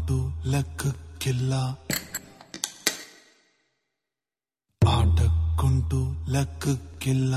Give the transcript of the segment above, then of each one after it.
ಆಟಕ್ಕುಂಟು ಲೆಕ್ಕಕ್ಕಿಲ್ಲ ಆಟಕ್ಕುಂಟು ಲೆಕ್ಕಕ್ಕಿಲ್ಲ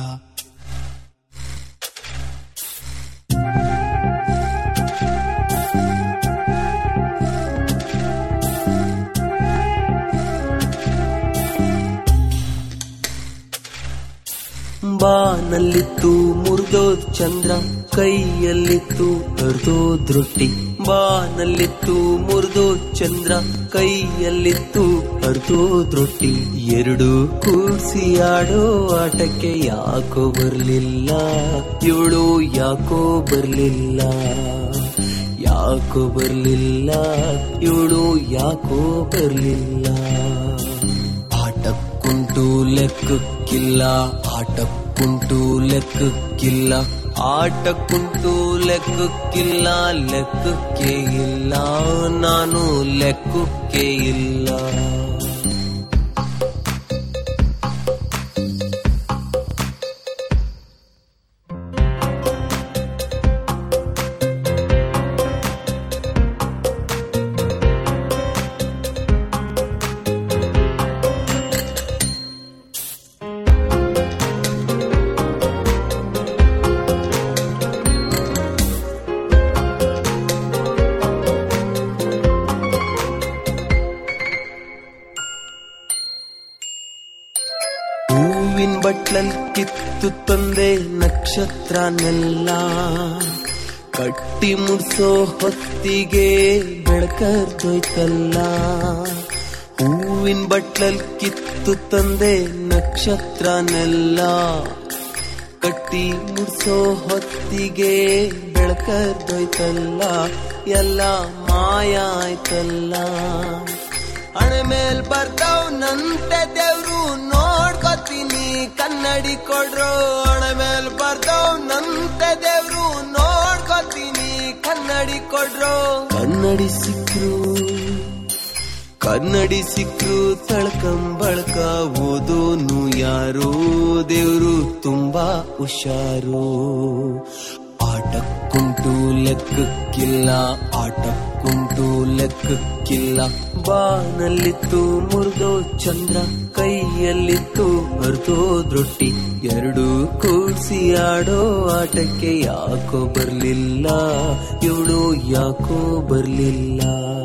ಬಾನಲ್ಲಿತ್ತು ಮುರಿದೋದ್ ಚಂದ್ರ ಕೈಯಲ್ಲಿತ್ತು ಹರಿದೋದ್ ರೊಟ್ಟಿ ಬಾನಲ್ಲಿತ್ತು ಮುರಿದೋದ್ ಚಂದ್ರ ಕೈಯಲ್ಲಿತ್ತು ಹರಿದೋದ್ ರೊಟ್ಟಿ ಎರಡು ಕೂಡ್ಸಿ ಆಡೋ ಆಟಕ್ಕೆ ಯಾಕೋ ಬರ್ಲಿಲ್ಲ ಇವಳು ಯಾಕೋ ಬರ್ಲಿಲ್ಲ ಯಾಕೋ ಬರ್ಲಿಲ್ಲ ಇವಳು ಯಾಕೋ ಬರ್ಲಿಲ್ಲ ಆಟಕ್ಕುಂಟು ಲೆಕ್ಕಕ್ಕಿಲ್ಲ ಆಟಕ್ಕುಂಟು ಲೆಕ್ಕಕ್ಕಿಲ್ಲ ಆಟಕ್ಕುಂಟು ಲೆಕ್ಕಕ್ಕಿಲ್ಲ ಲೆಕ್ಕಕ್ಕೆ ಇಲ್ಲ ನಾನು ಲೆಕ್ಕಕ್ಕೆ ಇಲ್ಲ ಹೂವಿನ ಬಟ್ಲಲ್ ಕಿತ್ತು ತಂದೆ ನಕ್ಷತ್ರನೆಲ್ಲ ಕಟ್ಟಿ ಮುಡ್ಸೋ ಹೊತ್ತಿಗೆ ಬೆಳಕರ್ದೋಯ್ತಲ್ಲ ಹೂವಿನ ಬಟ್ಲಲ್ ಕಿತ್ತು ತಂದೆ ನಕ್ಷತ್ರನೆಲ್ಲ ಕಟ್ಟಿ ಮುಡ್ಸೋ ಹೊತ್ತಿಗೆ ಬೆಳಕರ್ದೋಯ್ತಲ್ಲ ಎಲ್ಲ ಮಾಯ ಆಯ್ತಲ್ಲ ಹಣೆ ಮೇಲ್ ಬರ್ತಾವ್ ನಂತೆ ದೇವ್ರು ನೋಡ್ಕೊತೀನಿ ಕನ್ನಡಿ ಕೊಡ್ರು ಹಣೆ ಮೇಲ್ ಬರ್ತಾವ್ ನಂತೆ ದೇವ್ರು ನೋಡ್ಕೊತೀನಿ ಕನ್ನಡಿ ಕೊಡ್ರು ಕನ್ನಡಿ ಸಿಕ್ರು ಕನ್ನಡಿ ಸಿಕ್ರು ತಳ್ಕಂಬಳ್ಕ ಓದೋನು ಯಾರು ದೇವ್ರು ತುಂಬಾ ಹುಷಾರು ಆಟಕ್ಕುಂಟು ಲೆಕ್ಕಕ್ಕಿಲ್ಲ ಆಟಕ್ಕುಂಟು ಲೆಕ್ಕಕ್ಕಿಲ್ಲ ಬಾನಲ್ಲಿತ್ತು ಮುರಿದೋ ಚಂದ್ರ ಕೈಯಲ್ಲಿತ್ತು ಹರಿದೋದ್ ರೊಟ್ಟಿ ಎರಡು ಕೂಡ್ಸಿ ಆಡೋ ಆಟಕ್ಕೆ ಯಾಕೋ ಬರ್ಲಿಲ್ಲ ಇವಳು ಯಾಕೋ ಬರ್ಲಿಲ್ಲ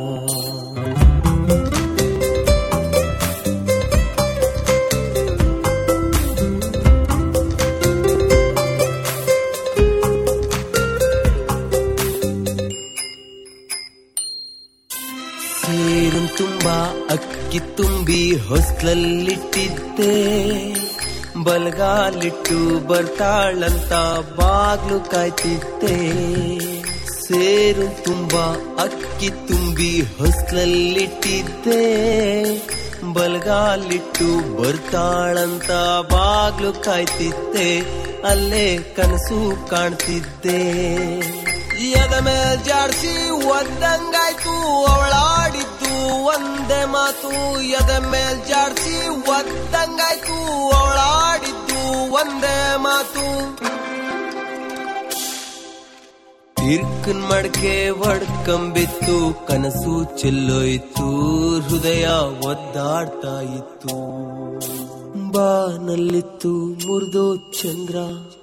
ಸೇರು ತುಂಬಾ ಅಕ್ಕಿ ತುಂಬಿ ಹೊಸ್ಲಲ್ಲಿಟ್ಟಿದ್ದೆ ಬಲಗಾಲಿಟ್ಟು ಬರ್ತಾಳಂತ ಬಾಗ್ಲು ಕಾಯ್ತಿದ್ದೆ ಸೇರು ತುಂಬಾ ಅಕ್ಕಿ ತುಂಬಿ ಹೊಸ್ಲಲ್ಲಿಟ್ಟಿದ್ದೆ ಬಲಗಾಲಿಟ್ಟು ಬರ್ತಾಳಂತ ಬಾಗ್ಲು ಕಾಯ್ತಿದ್ದೆ ಅಲ್ಲೇ ಕನಸು ಕಾಣ್ತಿದ್ದೆ ಎದ ಮೇಲ್ ಜಾಡ್ಸಿ ಒದ್ದಂಗಾಯ್ತು ಅವಳಾಡಿದ್ದು ಒಂದೇ ಮಾತು ಎದ ಮೇಲ್ ಜಾಡ್ಸಿ ಒದ್ದಂಗಾಯ್ತು ಅವಳಾಡಿದ್ದು ಒಂದೇ ಮಾತು ತಿರ್ಕನ್ ಮಡ್ಕೆ ಒಡ್ಕಂಬಿತ್ತು ಕನಸು ಚೆಲ್ಲೋಯ್ತು ಹೃದಯ ಒದ್ದಾಡ್ತಾ ಇತ್ತು ಬಾನಲ್ಲಿತ್ತು ಮುರಿದೋ ಚಂದ್ರ